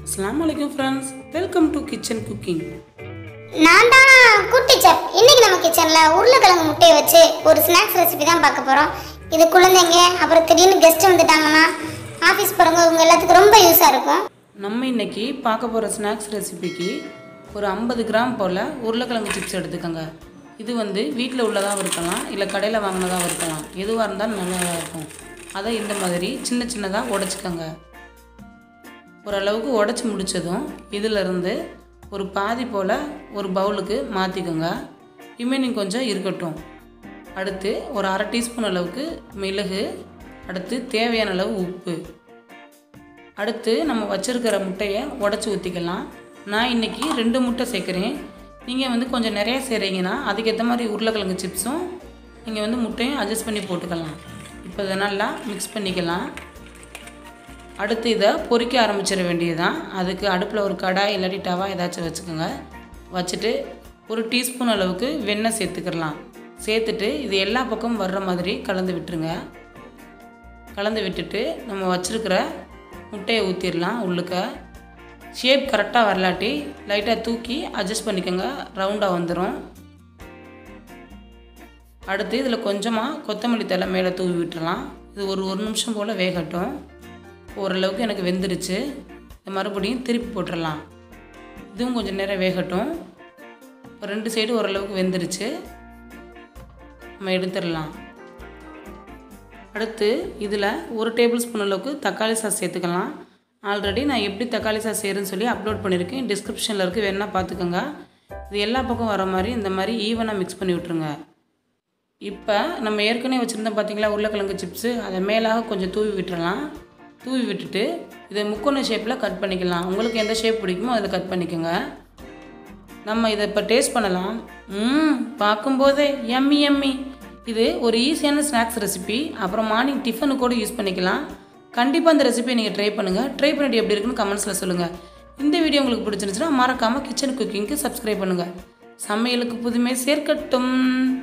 அஸ்ஸலாமு அலைக்கும் friends welcome to kitchen cooking நான் தான் குட்டி செஃப் இன்னைக்கு நம்ம கிச்சன்ல உருளைக்கிழங்கு முட்டையை வச்சு ஒரு ஸ்நாக்ஸ் ரெசிபி தான் பார்க்க போறோம் இது குழந்தைங்க அப்புறம் திடீர்னு கெஸ்ட் வந்துட்டாங்கன்னா ஆஃபீஸ் போறவங்க இவங்க எல்லாத்துக்கும் ரொம்ப யூஸாக இருக்கும் நம்ம இன்னைக்கு பார்க்க போகிற ஸ்நாக்ஸ் ரெசிபிக்கு ஒரு ஐம்பது கிராம் போல் உருளைக்கிழங்கு சிப்ஸ் எடுத்துக்கோங்க இது வந்து வீட்டில் உள்ளதாக இருக்கலாம் இல்லை கடையில் வாங்கினதாக இருக்கலாம் எதுவாக இருந்தாலும் நல்லா இருக்கும் அதை இந்த மாதிரி சின்ன சின்னதாக உடச்சிக்கோங்க ஓரளவுக்கு உடச்சி முடித்ததும் இதிலிருந்து ஒரு பாதி போல் ஒரு பவுலுக்கு மாற்றிக்கோங்க ரிமைனிங் கொஞ்சம் இருக்கட்டும் அடுத்து ஒரு அரை டீஸ்பூன் அளவுக்கு மிளகு அடுத்து தேவையான அளவு உப்பு அடுத்து நம்ம வச்சுருக்கிற முட்டையை உடச்சி ஊற்றிக்கலாம் நான் இன்றைக்கி ரெண்டு முட்டை சேர்க்குறேன் நீங்கள் வந்து கொஞ்சம் நிறைய செய்கிறீங்கன்னா அதுக்கேற்ற மாதிரி உருளைக்கிழங்கு சிப்ஸும் நீங்கள் வந்து முட்டையும் அட்ஜஸ்ட் பண்ணி போட்டுக்கலாம் இப்போ இதை நல்லா மிக்ஸ் பண்ணிக்கலாம் அடுத்து இதை பொரிக்க ஆரம்பிச்சிட வேண்டியதுதான் அதுக்கு அடுப்பில் ஒரு கடாய் இல்லாட்டி டவா ஏதாச்சும் வச்சுக்கோங்க வச்சுட்டு ஒரு டீஸ்பூன் அளவுக்கு வெண்ணெய் சேர்த்துக்கிடலாம் சேர்த்துட்டு இது எல்லா பக்கமும் வர்ற மாதிரி கலந்து விட்டுருங்க கலந்து விட்டுட்டு நம்ம வச்சுருக்கிற முட்டையை ஊற்றிடலாம் உள்ளுக்க ஷேப் கரெக்டாக வரலாட்டி லைட்டாக தூக்கி அட்ஜஸ்ட் பண்ணிக்கோங்க ரவுண்டாக வந்துடும் அடுத்து இதில் கொஞ்சமாக கொத்தமல்லி தலை மேலே தூவி விட்டுறலாம் இது ஒரு ஒரு நிமிஷம் போல் வேகட்டும் ஓரளவுக்கு எனக்கு வெந்துருச்சு இதை மறுபடியும் திருப்பி போட்டுடலாம் இதுவும் கொஞ்சம் நேரம் வேகட்டும் இப்போ ரெண்டு சைடு ஓரளவுக்கு வெந்துருச்சு நம்ம எடுத்துடலாம் அடுத்து இதில் ஒரு டேபிள் ஸ்பூன் அளவுக்கு தக்காளி சாஸ் சேர்த்துக்கலாம் ஆல்ரெடி நான் எப்படி தக்காளி சாஸ் செய்கிறேன்னு சொல்லி அப்லோட் பண்ணியிருக்கேன் டிஸ்கிரிப்ஷனில் இருக்குது வேணா பார்த்துக்கோங்க இது எல்லா பக்கம் வர மாதிரி இந்த மாதிரி ஈவனாக மிக்ஸ் பண்ணி விட்ருங்க இப்போ நம்ம ஏற்கனவே வச்சுருந்தோம் பார்த்தீங்களா உருளைக்கிழங்கு சிப்ஸு அதை மேலாக கொஞ்சம் தூவி விட்டுறலாம் தூவி விட்டுட்டு இதை முக்கோண ஷேப்பில் கட் பண்ணிக்கலாம் உங்களுக்கு எந்த ஷேப் பிடிக்குமோ அதில் கட் பண்ணிக்கோங்க நம்ம இதை இப்போ டேஸ்ட் பண்ணலாம் ம் பார்க்கும்போதே எம்மி எம்மி இது ஒரு ஈஸியான ஸ்நாக்ஸ் ரெசிபி அப்புறம் மார்னிங் டிஃபனு கூட யூஸ் பண்ணிக்கலாம் கண்டிப்பாக இந்த ரெசிபியை நீங்கள் ட்ரை பண்ணுங்கள் ட்ரை பண்ணிட்டு எப்படி இருக்குன்னு கமெண்ட்ஸில் சொல்லுங்கள் இந்த வீடியோ உங்களுக்கு பிடிச்சிருந்துச்சுன்னா மறக்காமல் கிச்சன் குக்கிங்க்கு சப்ஸ்கிரைப் பண்ணுங்கள் சமையலுக்கு புதுமை சேர்க்கட்டும்